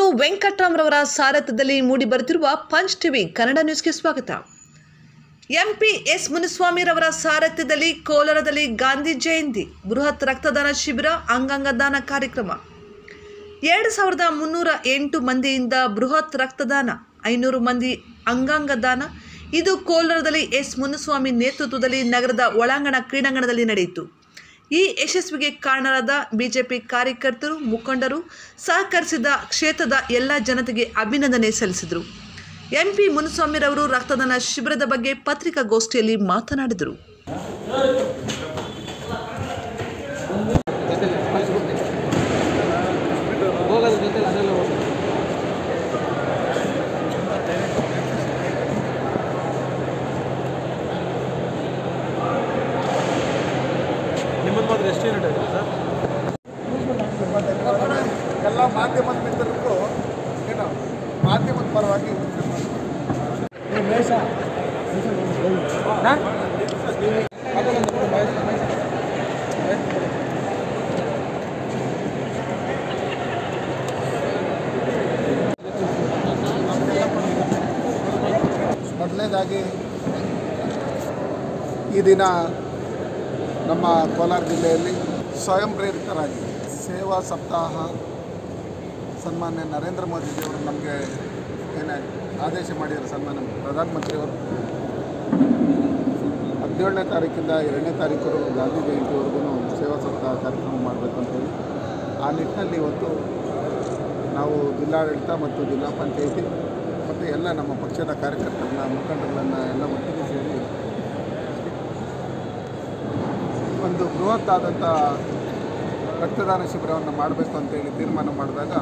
ವೆಂಕಟರಾಮ್ರವರ ಸಾರಥ್ಯದಲ್ಲಿ ಮೂಡಿಬರುತ್ತಿರುವ punch TV Kannada ನ್ಯೂಸ್ಗೆ ಸ್ವಾಗತ ಎಂಪಿ ಎಸ್ ಮುನಿಸ್ವಾಮಿರವರ ಸಾರಥ್ಯದಲ್ಲಿ ಕೋಲಾರದಲ್ಲಿ ಗಾಂಧಿ ಜಯಂತಿ ಬೃಹತ್ ರಕ್ತದಾನ ಶಿಬಿರ ಅಂಗಾಂಗ ದಾನ ಕಾರ್ಯಕ್ರಮ ಎರಡು ಸಾವಿರದ ಮುನ್ನೂರ ಎಂಟು ಮಂದಿಯಿಂದ ಬೃಹತ್ ರಕ್ತದಾನ ಐನೂರು ಮಂದಿ ಅಂಗಾಂಗ ದಾನ ಇದು ಕೋಲಾರದಲ್ಲಿ ಎಸ್ ಮುನಿಸ್ವಾಮಿ ನೇತೃತ್ವದಲ್ಲಿ ನಗರದ ಒಳಾಂಗಣ ಕ್ರೀಡಾಂಗಣದಲ್ಲಿ ನಡೆಯಿತು ಈ ಯಶಸ್ವಿಗೆ ಕಾರಣರಾದ ಬಿಜೆಪಿ ಕಾರ್ಯಕರ್ತರು ಮುಖಂಡರು ಸಹಕರಿಸಿದ ಕ್ಷೇತ್ರದ ಎಲ್ಲ ಜನತೆಗೆ ಅಭಿನಂದನೆ ಸಲ್ಲಿಸಿದರು ಎಂಪಿ ಮುನಿಸ್ವಾಮಿರವರು ರಕ್ತದಾನ ಶಿಬಿರದ ಬಗ್ಗೆ ಪತ್ರಿಕಾಗೋಷ್ಠಿಯಲ್ಲಿ ಮಾತನಾಡಿದರು ಹೋಗೋದ್ರ ಜೊತೆ ಅದೆಲ್ಲ ಹೋಗೋದು ನಿಮ್ಮದು ಮಾತ್ರ ಎಷ್ಟು ಯೂನಿಟ್ ಆಗಿದೆ ಸರ್ ಎಲ್ಲ ಮಾಧ್ಯಮದ ಮಿತ್ರರಿಗೂ ಏನು ಮಾಧ್ಯಮದ ಪರವಾಗಿ ಮೊದಲನೇದಾಗಿ ಈ ದಿನ ನಮ್ಮ ಕೋಲಾರ ಜಿಲ್ಲೆಯಲ್ಲಿ ಸ್ವಯಂ ಪ್ರೇರಿತರಾಗಿ ಸೇವಾ ಸಪ್ತಾಹ ಸನ್ಮಾನ್ಯ ನರೇಂದ್ರ ಮೋದಿಜಿಯವರು ನಮಗೆ ಏನೇ ಆದೇಶ ಮಾಡಿದ್ದಾರೆ ಸನ್ಮಾನ್ಯ ಪ್ರಧಾನಮಂತ್ರಿಯವರು ಹದಿನೇಳನೇ ತಾರೀಕಿಂದ ಎರಡನೇ ತಾರೀಕು ಗಾಂಧಿ ಜಯಂತಿವರೆಗೂ ಸೇವಾ ಸಪ್ತಾಹ ಕಾರ್ಯಕ್ರಮ ಮಾಡಬೇಕು ಅಂತೇಳಿ ಆ ನಿಟ್ಟಿನಲ್ಲಿ ಇವತ್ತು ನಾವು ಜಿಲ್ಲಾಡಳಿತ ಮತ್ತು ಜಿಲ್ಲಾ ಪಂಚಾಯಿತಿ ಮತ್ತು ಎಲ್ಲ ನಮ್ಮ ಪಕ್ಷದ ಕಾರ್ಯಕರ್ತರನ್ನ ಮುಖಂಡರುಗಳನ್ನು ಎಲ್ಲ ಒಟ್ಟಿಗೆ ಸೇರಿ ಒಂದು ಬೃಹತ್ ಆದಂಥ ರಕ್ತದಾನ ಶಿಬಿರವನ್ನು ಮಾಡಬೇಕು ಅಂತೇಳಿ ತೀರ್ಮಾನ ಮಾಡಿದಾಗ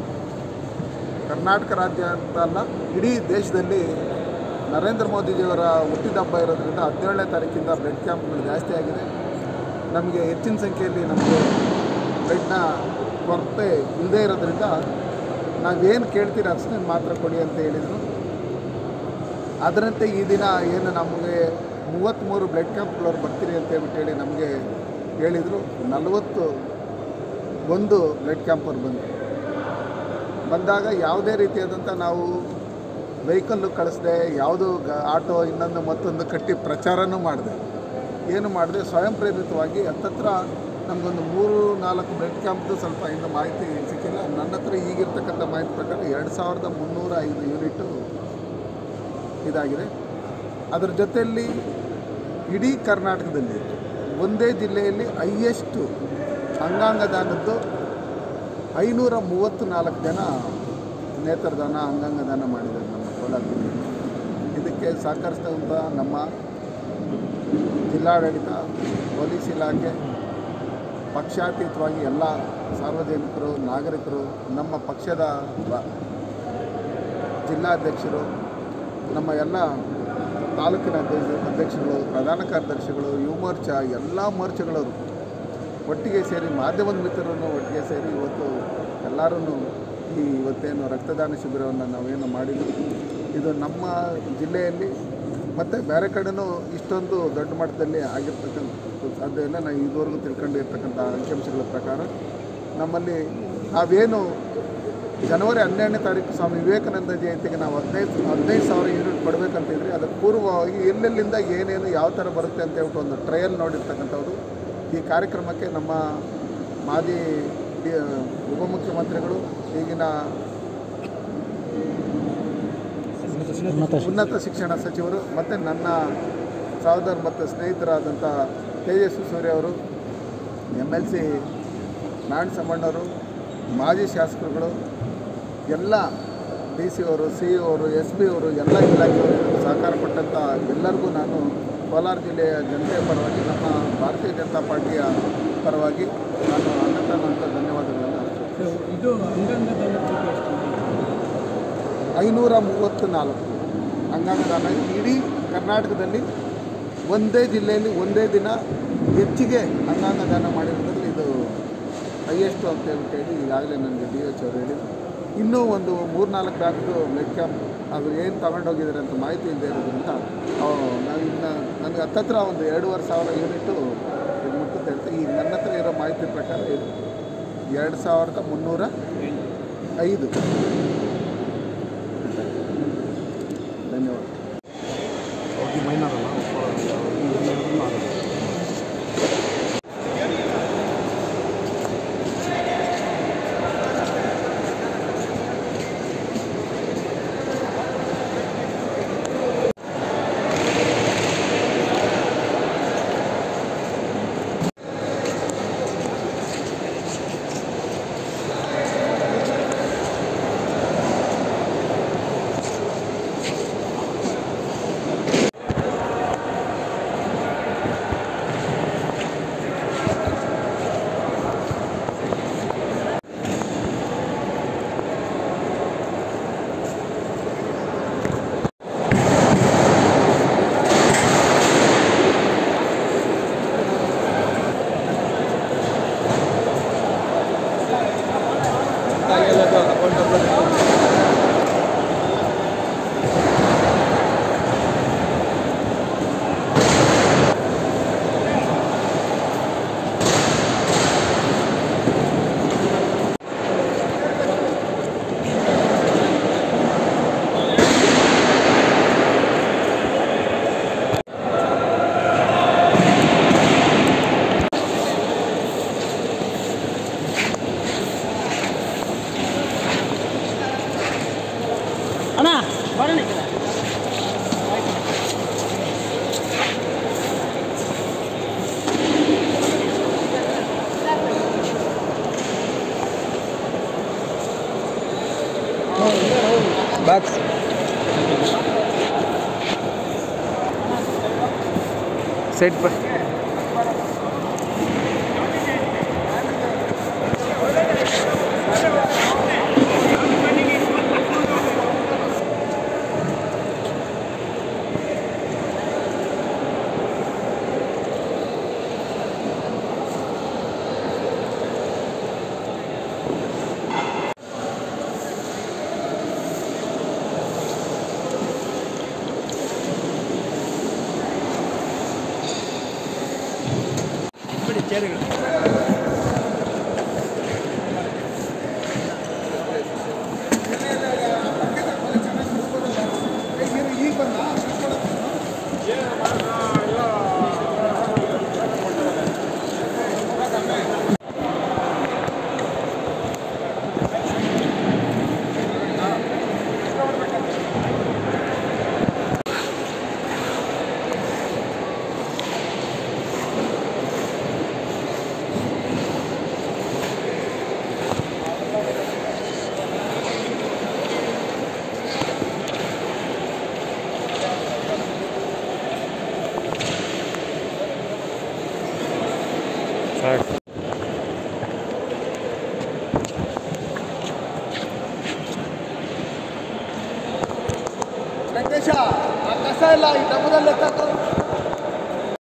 ಕರ್ನಾಟಕ ರಾಜ್ಯ ಅಂತ ಅಲ್ಲ ಇಡೀ ದೇಶದಲ್ಲಿ ನರೇಂದ್ರ ಮೋದಿಜಿಯವರ ಹುಟ್ಟಿದಬ್ಬ ಇರೋದ್ರಿಂದ ಹದಿನೇಳನೇ ತಾರೀಕಿಂದ ಬ್ಲಡ್ ಕ್ಯಾಂಪ್ಗಳು ಜಾಸ್ತಿ ಆಗಿದೆ ನಮಗೆ ಹೆಚ್ಚಿನ ಸಂಖ್ಯೆಯಲ್ಲಿ ನಮಗೆ ಬ್ಲಡ್ನ ಕೊರತೆ ಇಲ್ಲದೇ ಇರೋದ್ರಿಂದ ನಾವೇನು ಕೇಳ್ತೀರ ಅಷ್ಟೇ ಮಾತ್ರ ಕೊಡಿ ಅಂತ ಹೇಳಿದರು ಅದರಂತೆ ಈ ದಿನ ಏನು ನಮಗೆ ಮೂವತ್ತ್ಮೂರು ಬ್ಲಡ್ ಕ್ಯಾಂಪ್ಗಳವ್ರು ಬರ್ತೀರಿ ಅಂತ ಹೇಳ್ಬಿಟ್ಟು ಹೇಳಿ ನಮಗೆ ಹೇಳಿದರು ನಲವತ್ತು ಒಂದು ಬ್ಲಡ್ ಕ್ಯಾಂಪರ್ ಬಂದರು ಬಂದಾಗ ಯಾವುದೇ ರೀತಿಯಾದಂಥ ನಾವು ವೆಹಿಕಲ್ಲು ಕಳಿಸ್ದೆ ಯಾವುದು ಗ ಆಟೋ ಇನ್ನೊಂದು ಮತ್ತೊಂದು ಕಟ್ಟಿ ಪ್ರಚಾರನೂ ಮಾಡಿದೆ ಏನು ಮಾಡಿದೆ ಸ್ವಯಂ ಪ್ರೇರಿತವಾಗಿ ಹತ್ತತ್ರ ನಮಗೊಂದು ಮೂರು ನಾಲ್ಕು ಬ್ಲಡ್ ಕ್ಯಾಂಪ್ದು ಸ್ವಲ್ಪ ಇನ್ನು ಮಾಹಿತಿ ಸಿಕ್ಕಿಲ್ಲ ನನ್ನ ಹತ್ರ ಈಗಿರ್ತಕ್ಕಂಥ ಮಾಹಿತಿ ಪ್ರಕಾರ ಎರಡು ಸಾವಿರದ ಮುನ್ನೂರ ಐದು ಯೂನಿಟು ಇದಾಗಿದೆ ಅದರ ಜೊತೆಯಲ್ಲಿ ಇಡೀ ಕರ್ನಾಟಕದಲ್ಲಿ ಒಂದೇ ಜಿಲ್ಲೆಯಲ್ಲಿ ಹೈಯೆಸ್ಟು ಅಂಗಾಂಗ ದಾನದ್ದು ಐನೂರ ಮೂವತ್ತು ನಾಲ್ಕು ಜನ ನೇತ್ರದಾನ ಅಂಗಾಂಗ ದಾನ ಮಾಡಿದ್ದಾರೆ ನಮ್ಮ ಕೋಲಾರ ಜಿಲ್ಲೆಯಲ್ಲಿ ಇದಕ್ಕೆ ಸಹಕರಿಸಿದಂಥ ನಮ್ಮ ಜಿಲ್ಲಾಡಳಿತ ಪೊಲೀಸ್ ಇಲಾಖೆ ಪಕ್ಷಾತೀತವಾಗಿ ಎಲ್ಲ ಸಾರ್ವಜನಿಕರು ನಾಗರಿಕರು ನಮ್ಮ ಪಕ್ಷದ ಬ- ಜಿಲ್ಲಾಧ್ಯಕ್ಷರು ನಮ್ಮ ಎಲ್ಲ ತಾಲೂಕಿನ ಅಧ್ಯಕ್ಷ ಅಧ್ಯಕ್ಷಗಳು ಪ್ರಧಾನ ಕಾರ್ಯದರ್ಶಿಗಳು ಯುವ ಮೋರ್ಚಾ ಎಲ್ಲ ಮೋರ್ಚಾಗಳವರು ಒಟ್ಟಿಗೆ ಸೇರಿ ಮಾಧ್ಯಮದ ಮಿತ್ರರನ್ನು ಒಟ್ಟಿಗೆ ಸೇರಿ ಇವತ್ತು ಎಲ್ಲರೂ ಈ ಇವತ್ತೇನು ರಕ್ತದಾನ ಶಿಬಿರವನ್ನು ನಾವೇನು ಮಾಡಿದ್ವಿ ಇದು ನಮ್ಮ ಜಿಲ್ಲೆಯಲ್ಲಿ ಮತ್ತು ಬೇರೆ ಕಡೆನೂ ಇಷ್ಟೊಂದು ದೊಡ್ಡ ಮಟ್ಟದಲ್ಲಿ ಆಗಿರ್ತಕ್ಕಂಥ ಸಾಧ್ಯ ಇಲ್ಲ ನಾವು ಇದುವರೆಗೂ ತಿಳ್ಕೊಂಡಿರ್ತಕ್ಕಂಥ ಅಂಕಿಅಂಶಗಳ ಪ್ರಕಾರ ನಮ್ಮಲ್ಲಿ ನಾವೇನು ಜನವರಿ ಹನ್ನೆರಡನೇ ತಾರೀಕು ಸ್ವಾಮಿ ವಿವೇಕಾನಂದ ಜಯಂತಿಗೆ ನಾವು ಹದಿನೈದು ಹದಿನೈದು ಸಾವಿರ ಯೂನಿಟ್ ಕೊಡಬೇಕಂತಿದ್ರಿ ಅದಕ್ಕೆ ಪೂರ್ವವಾಗಿ ಎಲ್ಲೆಲ್ಲಿಂದ ಏನೇನು ಯಾವ ಥರ ಬರುತ್ತೆ ಅಂತ ಹೇಳ್ಬಿಟ್ಟು ಒಂದು ಟ್ರಯಲ್ ನೋಡಿರ್ತಕ್ಕಂಥದ್ದು ಈ ಕಾರ್ಯಕ್ರಮಕ್ಕೆ ನಮ್ಮ ಮಾಜಿ ಡಿ- ಉಪಮುಖ್ಯಮಂತ್ರಿಗಳು ಈಗಿನ ಉನ್ನತ ಶಿಕ್ಷಣ ಸಚಿವರು ಮತ್ತು ನನ್ನ ಸಹೋದರ ಮತ್ತು ಸ್ನೇಹಿತರಾದಂಥ ತೇಜಸ್ವಿ ಸೂರ್ಯ ಅವರು ಎಮ್ ಎಲ್ ಸಿ ನಾರಾಯಣ ಸಮ್ಮಣ್ಣವರು ಮಾಜಿ ಶಾಸಕರುಗಳು ಎಲ್ಲ ಡಿ ಸಿ ಅವರು ಸಿ ಅವರು ಎಸ್ ಪಿ ಅವರು ಎಲ್ಲ ಇಲಾಖೆಯವರು ಇದಕ್ಕೆ ಸಹಕಾರ ಕೊಟ್ಟಂಥ ಎಲ್ಲರಿಗೂ ನಾನು ಕೋಲಾರ ಜಿಲ್ಲೆಯ ಜನತೆಯ ಪರವಾಗಿ ನಮ್ಮ ಭಾರತೀಯ ಜನತಾ ಪಾರ್ಟಿಯ ಪರವಾಗಿ ನಾನು ಅನಂತ ಧನ್ಯವಾದಗಳನ್ನು ಅರ್ಪಿಸುತ್ತೇನೆ. ಇದು ಅಂಗಾಂಗ ದಾನ ತೂಕ ಎಷ್ಟು ಐನೂರ ಮೂವತ್ತು ನಾಲ್ಕು ಅಂಗಾಂಗ ದಾನ ಇಡೀ ಕರ್ನಾಟಕದಲ್ಲಿ ಒಂದೇ ಜಿಲ್ಲೆಯಲ್ಲಿ ಒಂದೇ ದಿನ ಹೆಚ್ಚಿಗೆ ಅಂಗಾಂಗ ದಾನ ಮಾಡಿರೋದ್ರಲ್ಲಿ ಇದು ಹೈಯೆಸ್ಟು ಅಂತ ಹೇಳ್ಬಿಟ್ಟು ಹೇಳಿ ಈಗಾಗಲೇ ನನಗೆ ಡಿ ಎಚ್ ಅವರು ಹೇಳಿದರು ಇನ್ನೂ ಒಂದು ಮೂರ್ನಾಲ್ಕು ಬ್ಯಾಗ್ದು ಬ್ಲಡ್ ಕ್ಯಾಂಪ್ ಅದು ಏನು ತಗೊಂಡೋಗಿದ್ದಾರೆ ಅಂತ ಮಾಹಿತಿ ಇಲ್ಲದೆ ಇರೋದ್ರಿಂದ ಅವು ನಾವು ಇನ್ನು ನನಗೆ ಹತ್ತತ್ರ ಒಂದು ಎರಡೂವರೆ ಸಾವಿರ ಯೂನಿಟು ಇದು ಮುಟ್ಟುತ್ತೆ ಅಂತ ಈಗ ನನ್ನ ಹತ್ರ ಇರೋ ಮಾಹಿತಿ ಪ್ರಕಾರ ಇದು ಎರಡು ಸಾವಿರದ ಮುನ್ನೂರ ಐದು ಧನ್ಯವಾದ ಅವ್ರಿಗೆ ಮೈನರ್ ಅಲ್ಲ ಒಪ್ಕೊಳ್ಳೋದಿಲ್ಲ. ಅವ್ರಿಗೆ ಏನ್ ಹೇಳಿದ್ರು ಆಗಲ್ಲ. ಬಾಕ್ಸ್ ಸೆಟ್ ಬ ಸಾಕು ವೆಂಕಟೇಶ ಆ ಕಸ ಎಲ್ಲ ಈ ಡಬ್ಬದಲ್ಲಿ ಎತ್ತಾಕೊಂಡು